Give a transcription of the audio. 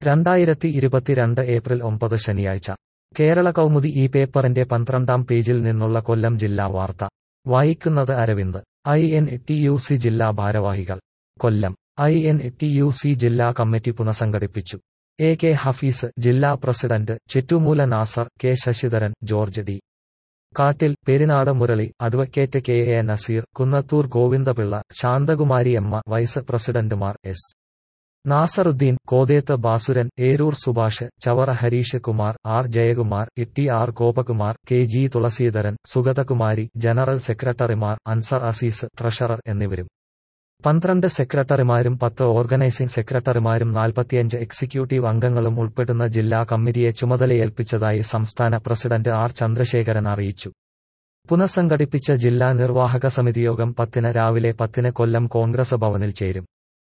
രണ്ടായിരത്തി ഇരുപത്തിരണ്ട് ഏപ്രിൽ ഒമ്പത് ശനിയാഴ്ച കേരള കൗമുദി ഈ പേപ്പറിന്റെ പന്ത്രണ്ടാം പേജിൽ നിന്നുള്ള കൊല്ലം ജില്ലാ വാർത്ത വായിക്കുന്നത് Aravind I N T U C ജില്ലാ ഭാരവാഹികൾ Kollam I N T U C ജില്ലാ കമ്മിറ്റി പുനഃസംഘടിപ്പിച്ചു എ കെ ഹഫീസ് ജില്ലാ president Chittumoola Nasar K Sasidharan George D Kattil Perinad Murali advocate K A Naseer Kunnathur Govindapillai Santhakumari എമ്മ വൈസ് പ്രസിഡന്റുമാർ S Nasaruddin Kotheth Basuran Eroor Subhash Chavara Harish Kumar R Jayakumar Itty R Gopakumar K G Thulaseedharan Sugathakumari general സെക്രട്ടറിമാർ അൻസർ അസീസ് ട്രഷറർ എന്നിവരും പന്ത്രണ്ട് സെക്രട്ടറിമാരും പത്ത് ഓർഗനൈസിംഗ് സെക്രട്ടറിമാരും നാൽപ്പത്തിയഞ്ച് എക്സിക്യൂട്ടീവ് അംഗങ്ങളും ഉൾപ്പെടുന്ന ജില്ലാ കമ്മിറ്റിയെ ചുമതലയേൽപ്പിച്ചതായി സംസ്ഥാന പ്രസിഡന്റ് ആർ ചന്ദ്രശേഖരൻ അറിയിച്ചു പുനഃസംഘടിപ്പിച്ച ജില്ലാ നിർവാഹക സമിതി യോഗം പത്തിന് രാവിലെ പത്തിന് കൊല്ലം കോൺഗ്രസ് ഭവനിൽ ചേരും